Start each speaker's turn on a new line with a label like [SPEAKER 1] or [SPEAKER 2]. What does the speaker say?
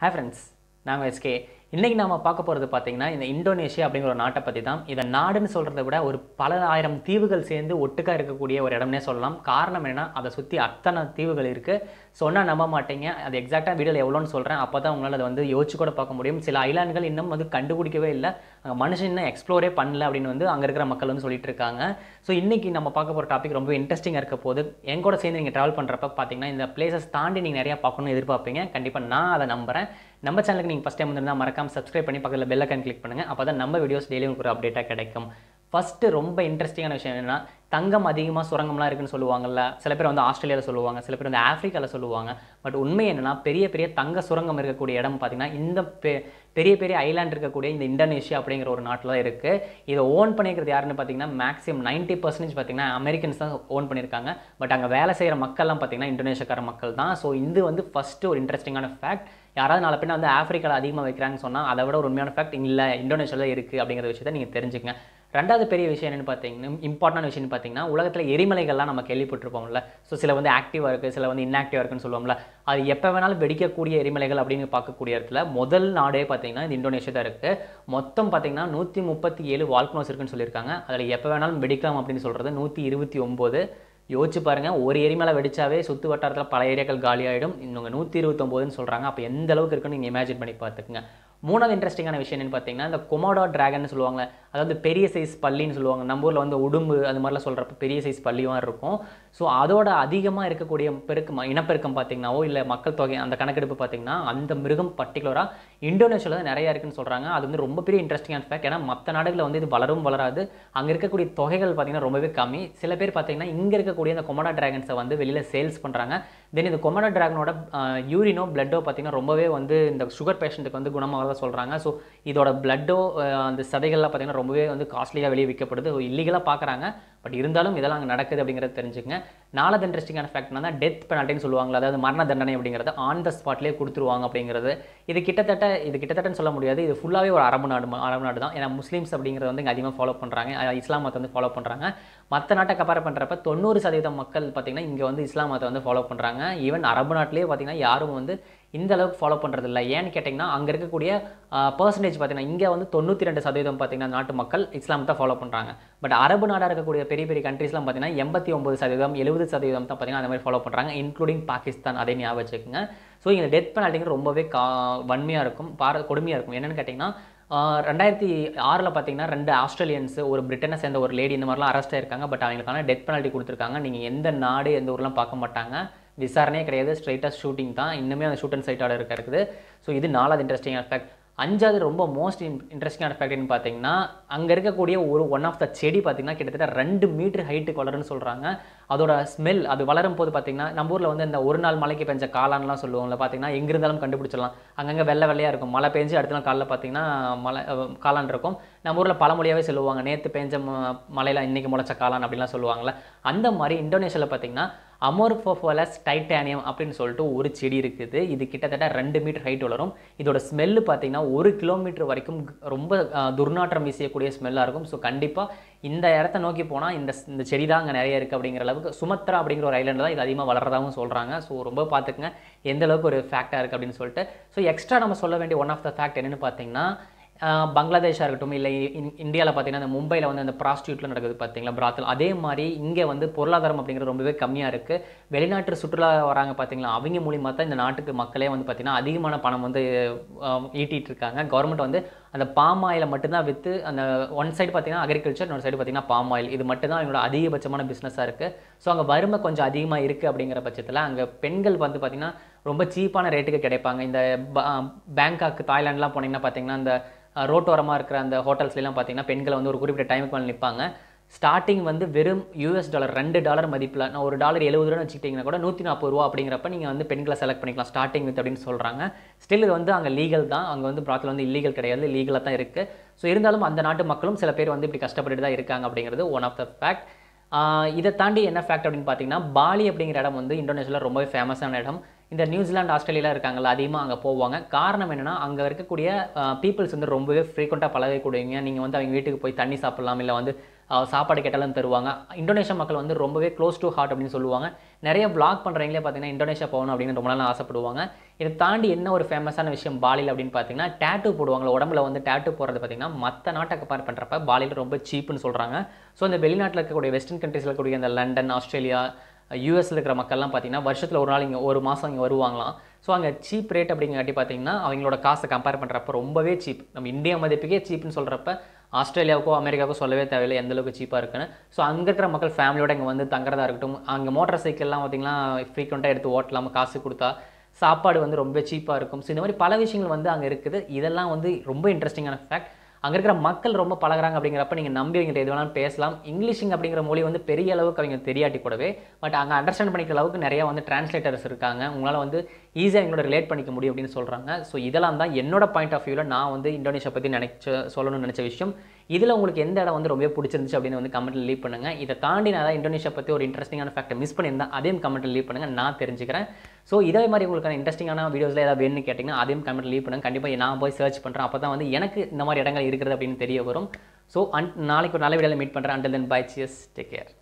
[SPEAKER 1] hi friends நாங்கள் SK இன்றைக்கி நாம பார்க்க போகிறது பார்த்தீங்கன்னா இந்த இந்தோனேஷியா அப்படிங்கிற ஒரு நாட்டை பற்றி தான் இதை நாடுன்னு சொல்கிறத விட ஒரு பல ஆயிரம் தீவுகள் சேர்ந்து ஒட்டுக்கா இருக்கக்கூடிய ஒரு இடம்னே சொல்லலாம் காரணம் என்னன்னா அதை சுற்றி அத்தனை தீவுகள் இருக்குது சொன்னால் நம்ப மாட்டீங்க அது எக்ஸாக்டாக வீடியோவில் எவ்வளோன்னு சொல்கிறேன் அப்போ தான் உங்களால் அதை வந்து யோசிச்சு கூட பார்க்க முடியும் சில ஐலாண்டுகள் இன்னும் வந்து கண்டுபிடிக்கவே இல்லை அங்கே மனுஷன் இன்னும் எக்ஸ்ப்ளோரே பண்ணல அப்படின்னு வந்து அங்கே இருக்கிற மக்கள் வந்து சொல்லிட்டு இருக்காங்க ஸோ இன்றைக்கி நம்ம பார்க்க போகிற டாபிக் ரொம்ப இன்ட்ரெஸ்டிங்காக இருக்க போது என் கூட சேர்ந்து நீங்கள் ட்ராவல் பண்ணுறப்ப பார்த்தீங்கன்னா இந்த பிளேசஸ் தாண்டி நீங்கள் நிறையா பார்க்கணும்னு எதிர்பார்ப்பீங்க கண்டிப்பாக நான் அதை நம்புறேன் நம்ம சேனலுக்கு நீங்கள் ஃபஸ்ட் டைம் வந்திருந்தால் மறக்காம சப்ஸ்கிரைப் பண்ணி பக்கத்தில் பெல் ஐக்கான் கிளிக் பண்ணுங்கள் அப்போ தான் நம்ம வீடியோஸ் டெய்லி உங்களுக்கு ஒரு அப்டேட்டாக கிடைக்கும் ஃபஸ்ட்டு ரொம்ப இன்ட்ரெஸ்டிங்கான விஷயம் என்னென்னா தங்கம் அதிகமாக சுரங்கம்லாம் இருக்குன்னு சொல்லுவாங்கல்ல சில பேர் வந்து ஆஸ்திரேலியாவில் சொல்லுவாங்க சில பேர் வந்து ஆஃப்ரிக்காவில் சொல்லுவாங்க பட் உண்மை என்னென்னா பெரிய பெரிய தங்க சுரங்கம் இருக்கக்கூடிய இடம் பார்த்தீங்கன்னா இந்த பெ பெரிய பெரிய ஐலாண்ட் இருக்கக்கூடிய இந்த இந்தோனேஷியா அப்படிங்கிற ஒரு நாட்டில் தான் இருக்குது இதை ஓன் பண்ணியிருக்கிறது யாருன்னு பார்த்தீங்கன்னா மேக்ஸிமம் நைன்ட்டி பர்சன்டேஜ் பார்த்தீங்கன்னா அமெரிக்கன்ஸ் தான் ஓன் பண்ணியிருக்காங்க பட் அங்கே வேலை செய்கிற மக்கள்லாம் பார்த்தீங்கன்னா இந்தோனேஷியாக்கார மக்கள் தான் ஸோ இது வந்து ஃபஸ்ட்டு ஒரு இன்ட்ரெஸ்டிங்கான ஃபேக்ட் யாராவது நாலு பின்ன வந்து ஆஃப்ரிக்காவில் அதிகமாக வைக்கிறாங்கன்னு சொன்னால் அதை விட ஒரு உண்மையான ஃபேக்ட் இல்லை இந்தோனேஷியாவில் இருக்குது அப்படிங்கிற விஷயத்தை நீங்கள் தெரிஞ்சுக்கங்க ரெண்டாவது பெரிய விஷயம் என்னென்னு பார்த்தீங்கன்னா இம்பார்ட்டன்ட் விஷயம்னு பார்த்தீங்கன்னா உலகத்தில் எரிமலைகள்லாம் நம்ம கேள்விப்பட்டிருப்போம்ல ஸோ சில வந்து ஆக்டிவாக இருக்குது சில வந்து இன்ஆக்டிவாக இருக்குன்னு சொல்லுவோம்ல அது எப்போ வேணாலும் வெடிக்கக்கூடிய எரிமலைகள் அப்படின்னு பார்க்கக்கூடிய இடத்துல முதல் நாடே பார்த்தீங்கன்னா இந்த இந்தோனேஷியா தான் இருக்குது மொத்தம் பார்த்தீங்கன்னா நூற்றி முப்பத்தி ஏழு வால்க்னோஸ் இருக்குன்னு சொல்லியிருக்காங்க அதில் எப்போ வேணாலும் வெடிக்கலாம் அப்படின்னு சொல்கிறது நூற்றி இருபத்தி ஒம்பது யோசிச்சு பாருங்கள் ஒரு எரிமலை வெடிச்சாவே சுற்று வட்டாரத்தில் பல ஏரியாக்கள் காலியாகிடும் இன்னுங்க நூற்றி இருபத்தொம்போதுன்னு சொல்கிறாங்க அப்போ எந்த அளவுக்கு இருக்குன்னு நீங்கள் இமேஜின் பண்ணி பார்த்துக்குங்க மூணாவது இன்ட்ரெஸ்டிங்கான விஷயம் என்னன்னு பார்த்தீங்கன்னா இந்த கொமோடோ டிராகன் சொல்லுவாங்க அதாவது பெரிய சைஸ் பள்ளின்னு சொல்லுவாங்க நம்ம ஊரில் வந்து உடும்பு அது மாதிரிலாம் சொல்கிறப்ப பெரிய சைஸ் பள்ளியும் இருக்கும் ஸோ அதோட அதிகமாக இருக்கக்கூடிய பெருக்கம் இனப்பெருக்கம் பார்த்தீங்கன்னாவோ இல்லை மக்கள் தொகை அந்த கணக்கெடுப்பு பார்த்தீங்கன்னா அந்த மிருகம் பர்டிகுலராக இந்தோனேஷியாவில் தான் நிறையா இருக்குன்னு சொல்கிறாங்க அது வந்து ரொம்ப பெரிய இன்ட்ரெஸ்டிங்கான ஃபேக்ட் ஏன்னா மற்ற நாடுகளில் வந்து இது வளரும் வளராது அங்கே இருக்கக்கூடிய தொகைகள் பார்த்தீங்கன்னா ரொம்பவே கம்மி சில பேர் பார்த்தீங்கன்னா இங்கே இருக்கக்கூடிய இந்த கொமடா டிராகன்ஸை வந்து வெளியில் சேல்ஸ் பண்ணுறாங்க தென் இந்த கொமடா டிராகனோட யூரினோ பிளட்டோ பார்த்தீங்கன்னா ரொம்பவே வந்து இந்த சுகர் பேஷண்ட்டுக்கு வந்து குணமாக சொல்கிறாங்க ஸோ இதோட பிளட்டோ அந்த சதைகள்லாம் பார்த்தீங்கன்னா ரொம்பவே வந்து காஸ்ட்லியாக வெளியே விற்கப்படுது இல்லீகலாக பார்க்குறாங்க பட் இருந்தாலும் இதெல்லாம் அங்கே நடக்குது அப்படிங்கிறத தெரிஞ்சுக்கங்க நாலாவது இன்ட்ரெஸ்டிங்கான ஃபேக்ட்னா தான் டெத் பெனால்ட்டின்னு சொல்லுவாங்களா அதாவது மரண தண்டனை அப்படிங்கிறது ஆன் த ஸ்பாட்லேயே கொடுத்துருவாங்க அப்படிங்கிறது இது கிட்டத்தட்ட இது கிட்டத்தட்டன்னு சொல்ல முடியாது இது ஃபுல்லாகவே ஒரு அரபு நாடு அரபு நாடு தான் ஏன்னா முஸ்லீம்ஸ் அப்படிங்கிறத வந்து இங்கே அதிகமாக ஃபாலோ பண்ணுறாங்க இஸ்லாம் மதத்தை வந்து ஃபாலோ பண்ணுறாங்க மற்ற நாட்டை கம்பேர் பண்ணுறப்ப தொண்ணூறு சதவீதம் மக்கள் பார்த்திங்கன்னா இங்கே வந்து இஸ்லாம் மதத்தை வந்து ஃபாலோ பண்ணுறாங்க ஈவன் அரபு நாட்டிலேயே பார்த்திங்கன்னா யாரும் வந்து இந்த அளவுக்கு ஃபாலோ பண்ணுறது இல்லை ஏன்னு கேட்டிங்கன்னா அங்கே இருக்கக்கூடிய பர்சன்டேஜ் பார்த்தீங்கன்னா இங்கே வந்து தொண்ணூற்றி ரெண்டு சதவீதம் பார்த்தீங்கன்னா நாட்டு மக்கள் இஸ்லாம் தான் ஃபாலோ பண்ணுறாங்க பட் அரபு நாடாக இருக்கக்கூடிய பெரிய பெரிய கண்ட்ரீஸ்லாம் பார்த்தீங்கன்னா எண்பத்தி ஒம்பது சதவீதம் எழுபது சதவீதம் தான் பார்த்தீங்கன்னா அந்த மாதிரி ஃபாலோ பண்ணுறாங்க இன்க்ளூடிங் பாகிஸ்தான் அதை ஞாபகம் வச்சுக்கோங்க ஸோ இங்கே டெத் பெனால்ட்டிங்க ரொம்பவே கா வன்மையாக இருக்கும் பார கொடுமையாக இருக்கும் என்னென்னு கேட்டிங்கன்னா ரெண்டாயிரத்தி ஆறில் பார்த்தீங்கன்னா ரெண்டு ஆஸ்திரேலியன்ஸ் ஒரு பிரிட்டனை சேர்ந்த ஒரு லேடி இந்த மாதிரிலாம் அரெஸ்ட் ஆயிருக்காங்க பட் அவங்களுக்கான டெத் பெனால்ட்டி கொடுத்துருக்காங்க நீங்கள் எந்த நாடு எந்த ஊர்லாம் பார்க்க மாட்டாங்க விசாரணையே கிடையாது ஸ்ட்ரைட்டாக ஷூட்டிங் தான் இன்னுமே அந்த ஷூட் அண்ட் சைட்டோட இருக்க இருக்குது ஸோ இது நாலாவது இன்ட்ரெஸ்டிங் ஃபேக்ட் அஞ்சாவது ரொம்ப மோஸ்ட் இன்ட்ரெஸ்டிங்கான ஃபேக்ட்னு பார்த்தீங்கன்னா அங்கே இருக்கக்கூடிய ஒரு ஒன் ஆஃப் த செடி பார்த்தீங்கன்னா கிட்டத்தட்ட ரெண்டு மீட்டர் ஹைட்டுக்கு வளரும்னு சொல்கிறாங்க அதோட ஸ்மெல் அது வளரும் போது பார்த்தீங்கன்னா நம்ம ஊரில் வந்து இந்த ஒரு நாள் மலைக்கு பெஞ்ச காளான்லாம் சொல்லுவாங்கல்ல பார்த்தீங்கன்னா எங்கே இருந்தாலும் கண்டுபிடிச்சிடலாம் அங்கங்கே வெள்ளை வெள்ளையாக இருக்கும் மழை பெஞ்சு அடுத்த நாள் காலைல பார்த்தீங்கன்னா மலை காளான் இருக்கும் நம்ம ஊரில் பழமொழியாகவே சொல்லுவாங்க நேற்று பெஞ்ச மலையில் இன்றைக்கி முளைச்ச காளான் அப்படின்லாம் சொல்லுவாங்கள்ல அந்த மாதிரி இந்தோனேஷியாவில் பார்த்தீங்கன்னா அமோர்ஃபோஃபோலஸ் டைட்டானியம் அப்படின்னு சொல்லிட்டு ஒரு செடி இருக்குது இது கிட்டத்தட்ட ரெண்டு மீட்டர் ஹைட் வளரும் இதோட ஸ்மெல்லு பார்த்தீங்கன்னா ஒரு கிலோமீட்டர் வரைக்கும் ரொம்ப துர்நாற்றம் வீசக்கூடிய ஸ்மெல்லாக இருக்கும் ஸோ கண்டிப்பாக இந்த இடத்த நோக்கி போனால் இந்த இந்த செடி தான் அங்கே நிறைய இருக்குது அப்படிங்கிற அளவுக்கு சுமத்ரா அப்படிங்கிற ஒரு ஐலாண்டு தான் இது அதிகமாக வளர்றதாகவும் சொல்கிறாங்க ஸோ ரொம்ப பார்த்துக்குங்க எந்த அளவுக்கு ஒரு ஃபேக்டாக இருக்குது அப்படின்னு சொல்லிட்டு ஸோ எக்ஸ்ட்ரா நம்ம சொல்ல வேண்டிய ஒன் ஆஃப் த ஃபேக்ட் என்னென்னு பார்த்தீங்கன்னா பங்களாதேஷாக இருக்கட்டும் இல்லை இந்தியாவில் பார்த்தீங்கன்னா இந்த மும்பையில் வந்து அந்த ப்ராஸ்டியூட்டில் நடக்குது பார்த்தீங்களா பிராத்தல் அதே மாதிரி இங்கே வந்து பொருளாதாரம் அப்படிங்கிறது ரொம்பவே கம்மியாக இருக்குது வெளிநாட்டு சுற்றுலா வராங்க பார்த்தீங்களா அவங்க மூலியமாக தான் இந்த நாட்டுக்கு மக்களே வந்து பார்த்திங்கன்னா அதிகமான பணம் வந்து ஈட்டிகிட்டு இருக்காங்க கவர்மெண்ட் வந்து அந்த பாம் ஆயிலை மட்டும்தான் விற்று அந்த ஒன் சைடு பார்த்தீங்கன்னா அக்ரிகல்ச்சர் இன்னொரு சைடு பார்த்தீங்கன்னா பாம் ஆயில் இது மட்டும் தான் அவங்களோட அதிகபட்சமான பிஸ்னஸாக இருக்குது ஸோ அங்கே வறுமை கொஞ்சம் அதிகமாக இருக்குது அப்படிங்கிற பட்சத்தில் அங்கே பெண்கள் வந்து பார்த்திங்கன்னா ரொம்ப சீப்பான ரேட்டுக்கு கிடைப்பாங்க இந்த பேங்காக் தாய்லாண்ட்லாம் போனீங்கன்னா பார்த்தீங்கன்னா இந்த ரோட்டோரமாக இருக்கிற அந்த ஹோட்டல்ஸ்லாம் பார்த்தீங்கன்னா பெண்களை வந்து ஒரு குறிப்பிட்ட டைமுக்கு மேலே நிற்பாங்க ஸ்டார்டிங் வந்து வெறும் யூஎஸ் டாலர் ரெண்டு டாலர் மதிப்பில் நான் ஒரு டாலர் எழுபது ரூபா வச்சுக்கிட்டிங்கன்னா கூட நூற்றி நாற்பது ரூபா அப்படிங்கிறப்ப நீங்கள் வந்து பெண்களை செலக்ட் பண்ணிக்கலாம் ஸ்டார்டிங் வித் அப்படின்னு சொல்கிறாங்க ஸ்டில் இது வந்து அங்கே லீகல் தான் அங்கே வந்து ப்ராத்தில் வந்து இல்லீகல் கிடையாது லீகலாக தான் இருக்குது ஸோ இருந்தாலும் அந்த நாட்டு மக்களும் சில பேர் வந்து இப்படி கஷ்டப்பட்டு தான் இருக்காங்க அப்படிங்கிறது ஒன் ஆஃப் த ஃபேக்ட் இதை தாண்டி என்ன ஃபேக்ட் அப்படின்னு பார்த்தீங்கன்னா பாலி அப்படிங்கிற இடம் வந்து இந்தோனேஷியாவில் ரொம்பவே ஃபேமஸான இடம் இந்த நியூசிலாந்து ஆஸ்திரேலியாவில் இருக்காங்கல்ல அதிகமாக அங்கே போவாங்க காரணம் என்னென்னா அங்கே இருக்கக்கூடிய பீப்புள்ஸ் வந்து ரொம்பவே ஃப்ரீக்வெண்ட்டாக பழகக்கூடியவங்க நீங்கள் வந்து அவங்க வீட்டுக்கு போய் தண்ணி சாப்பிட்லாம் இல்லை வந்து அஹ், சாப்பாடு கேட்டாலும் தருவாங்க இந்தோனேஷியா மக்கள் வந்து ரொம்பவே க்ளோஸ் டு ஹார்ட் அப்படின்னு சொல்லுவாங்க நிறைய vlog பண்ணுறவங்களே பார்த்தீங்கன்னா இந்தோனேஷியா போகணும் அப்படின்னு ரொம்ப நாள் ஆசைப்படுவாங்க இதை தாண்டி என்ன ஒரு ஃபேமஸான விஷயம் பாலியில் அப்படின்னு பார்த்தீங்கன்னா டேட்டூ போடுவாங்க உடம்புல வந்து டேட்டூ போடுறது பார்த்தீங்கன்னா மற்ற நாட்டை கம்பேர் பண்ணுறப்ப பாலியில் ரொம்ப சீப்புன்னு சொல்கிறாங்க ஸோ இந்த வெளிநாட்டில் இருக்கக்கூடிய வெஸ்டர்ன் கண்ட்ரீஸில் இருக்கக்கூடிய இந்த லண்டன் ஆஸ்திரேலியா யூஎஸ்ல இருக்கிற மக்கள்லாம் பார்த்தீங்கன்னா வருஷத்தில் ஒரு நாள் இங்கே ஒரு மாதம் இங்கே வருவாங்களாம் ஸோ அங்கே சீப் ரேட் அப்படிங்காட்டி பார்த்தீங்கன்னா அவங்களோட காசை கம்பேர் பண்ணுறப்ப ரொம்பவே சீப் நம்ம இந்தியா மதிப்புக்கே சீப்னு சொல்கிறப்ப ஆஸ்திரேலியாவுக்கோ அமெரிக்காவுக்கோ சொல்லவே தேவையில்லை எந்த அளவுக்கு சீப்பாக இருக்குன்னு ஸோ அங்கே இருக்கிற மக்கள் ஃபேமிலியோட இங்கே வந்து தங்குறதா இருக்கட்டும் அங்கே மோட்டார் சைக்கிள்லாம் பார்த்தீங்கன்னா ஃப்ரீக்வெண்ட்டாக எடுத்து ஓட்டலாம் காசு கொடுத்தா சாப்பாடு வந்து ரொம்ப சீப்பாக இருக்கும் ஸோ இந்த மாதிரி பல விஷயங்கள் வந்து அங்கே இருக்குது இதெல்லாம் வந்து ரொம்ப இன்ட்ரெஸ்டிங்கான ஃபேக்ட் அங்கே இருக்கிற மக்கள் ரொம்ப பழகுறாங்க அப்படிங்கிறப்ப நீங்கள் நம்பி அவங்க எது வேணாலும் பேசலாம் இங்கிலீஷிங் அப்படிங்கிற மொழி வந்து பெரிய அளவுக்கு அவங்க தெரியாட்டி கூடவே பட் அங்கே அண்டர்ஸ்டாண்ட் பண்ணிக்கிற அளவுக்கு நிறைய வந்து டிரான்ஸ்லேட்டர்ஸ் இருக்காங்க உங்களால் வந்து ஈஸியாக எங்களோட ரிலேட் பண்ணிக்க முடியும் அப்படின்னு சொல்கிறாங்க ஸோ இதெல்லாம் தான் என்னோட பாயிண்ட் ஆஃப் வியூவில் நான் வந்து இந்தோனேஷியா பற்றி நினைச்ச சொல்லணும்னு நினச்ச விஷயம் இதில் உங்களுக்கு எந்த இடம் வந்து ரொம்ப பிடிச்சிருந்துச்சு அப்படின்னு வந்து கமெண்ட்டில் லீவ் பண்ணுங்கள் இதை தாண்டி நான் ஏதாவது இந்தோனேஷியா பற்றி ஒரு இன்ட்ரெஸ்டிங்கான ஃபேக்ட்டை மிஸ் பண்ணியிருந்தேன் அதையும் கமெண்ட்டில் லீவ் பண்ணுங்கள் நான் தெரிஞ்சுக்கிறேன் ஸோ இதே மாதிரி உங்களுக்கான இன்ட்ரெஸ்டிங்கான வீடியோஸில் ஏதாவது வேணும்னு கேட்டிங்கன்னா அதையும் கமெண்ட் லீவ் பண்ணுங்க கண்டிப்பாக நான் போய் சர்ச் பண்ணுறேன் அப்போ தான் வந்து எனக்கு இந்த மாதிரி இடங்கள் இருக்கிறது அப்படின்னு தெரிய வரும் ஸோ அன் நாளைக்கு ஒரு நல்ல வீடியோவில் மீட் பண்ணுறேன் அண்டல் தென் பை சியஸ் டேக் கேர்